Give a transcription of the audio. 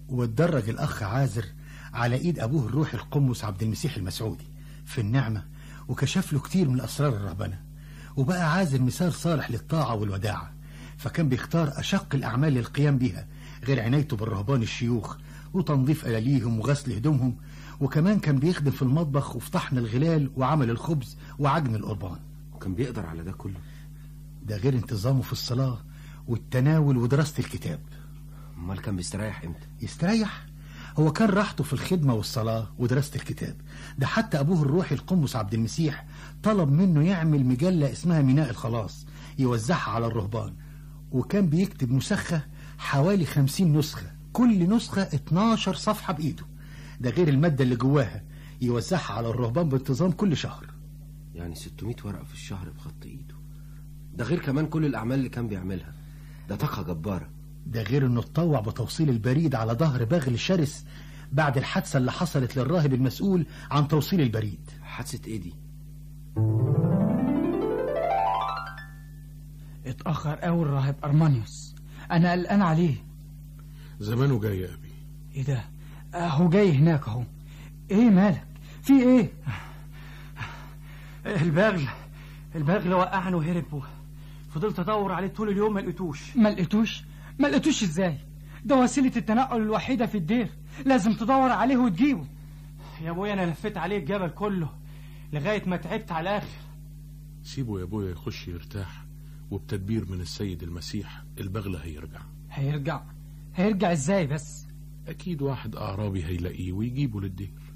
واتدرج الأخ عازر على إيد أبوه الروحي القمص عبد المسيح المسعودي في النعمة وكشف له كتير من أسرار الرهبنة وبقى عازر مثال صالح للطاعة والوداعة فكان بيختار أشق الأعمال للقيام بها غير عنايته بالرهبان الشيوخ وتنظيف ألاليهم وغسل هدومهم وكمان كان بيخدم في المطبخ وفي طحن الغلال وعمل الخبز وعجن القربان وكان بيقدر على ده كله ده غير انتظامه في الصلاة والتناول ودراسة الكتاب امال كان بيستريح امتى يستريح هو كان راحته في الخدمة والصلاة ودراسة الكتاب ده حتى أبوه الروحي القمص عبد المسيح طلب منه يعمل مجلة اسمها ميناء الخلاص يوزعها على الرهبان وكان بيكتب مسخة حوالي خمسين نسخة كل نسخة 12 صفحة بإيده ده غير المادة اللي جواها يوزعها على الرهبان بانتظام كل شهر يعني 600 ورقة في الشهر بخط ايده ده غير كمان كل الأعمال اللي كان بيعملها ده طاقة جبارة ده غير انه اتطوع بتوصيل البريد على ظهر بغل شرس بعد الحادثة اللي حصلت للراهب المسؤول عن توصيل البريد حادثة ايه دي اتأخر قوي الراهب أرمانيوس أنا قلقان عليه زمانه جاي يا أبي إيه ده أهو جاي هناك أهو إيه مالك في إيه البغل البغل وقعني وهرب فضلت ادور عليه طول اليوم ما لقيتوش ما لقيتوش ما لقيتوش إزاي ده وسيلة التنقل الوحيدة في الدير لازم تدور عليه وتجيبه يا ابويا انا لفيت عليه الجبل كله لغايه ما تعبت على الاخر سيبه يا ابويا يخش يرتاح وبتدبير من السيد المسيح البغل هيرجع هيرجع هيرجع إزاي بس أكيد واحد أعرابي هيلاقيه ويجيبه للدير